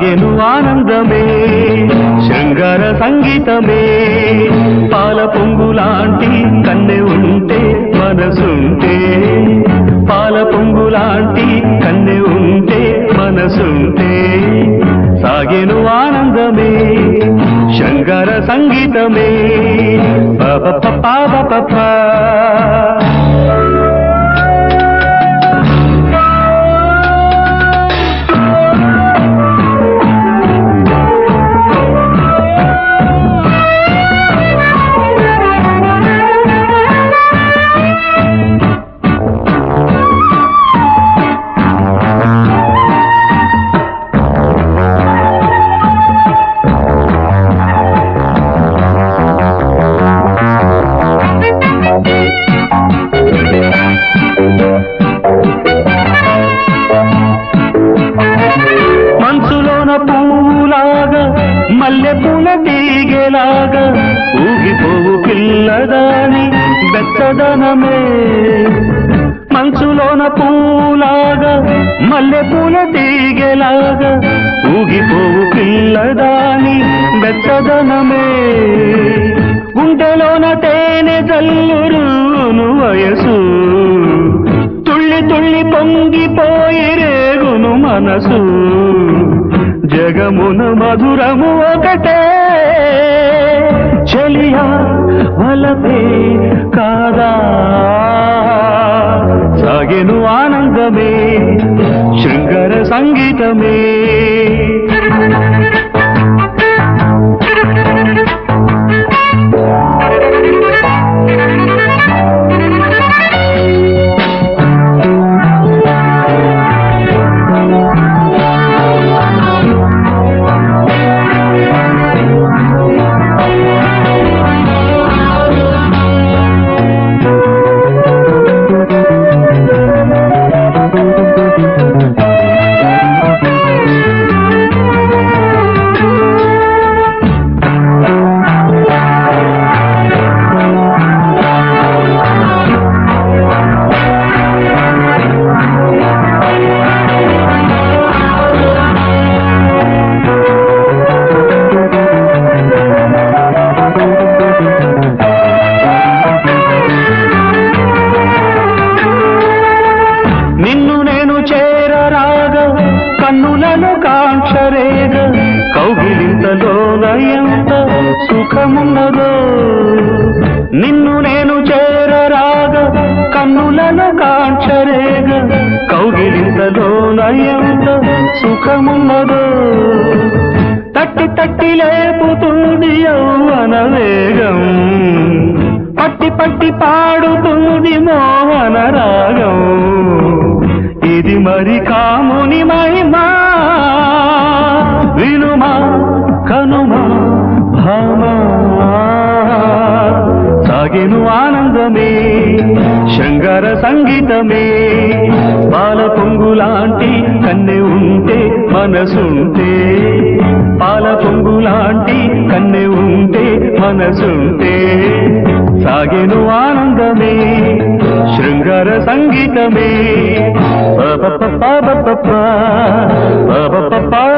సాగెను ఆనందమే శృంగార సంగీతమే పాల పొంగులాంటి కన్నె ఉంటే మనసుంటే పాల పొంగులాంటి కన్నె ఉంటే మనసుంటే సాగెను ఆనందమే శృంగార సంగీతమే పప పాప మంచులోన పూలాగా మల్లె పూల తీగేలాగా ఊగిపోవు పిల్లదాని బెచ్చదనమే మంచులోన పూలాగా మల్లె పూల తీగేలాగా ఊగిపోవు పిల్లదాని బెచ్చదనమే గుండెలోన తేనె జల్లురును వయసు తుళ్ళి తుళ్ళి పొంగిపోయి రేగును మనసు జగమున మధురము ఒకటే చెలియా వలపే కాదా సాగెను ఆనందమే శృంగార సంగీతమే నిన్ను నేను చేరరాగా కన్నులను కాంక్షరేగ కౌగిలింతలోన ఎంత సుఖమున్నదో నిన్ను నేను చేరరాగా కన్నులను కాంక్షరేగ కౌగిలింతలోన ఎంత సుఖమున్నదో తట్టి తట్టి లేపుతుంది యౌవన వేగం పట్టి పట్టి పాడుతుంది మోహన రాగం ఇది మరి కాముని మహిమా వినుమా కనుమా భామా సాగెను ఆనందమే శృంగార సంగీతమే పాల పొంగులాంటి కన్నె ఉంటే మనసుంటే పాల పొంగులాంటి కన్నె ఉంటే మనసుంటే సాగెను ఆనందమే శృంగార సంగీతమే ప ప ప ప ప ప ప ప ప ప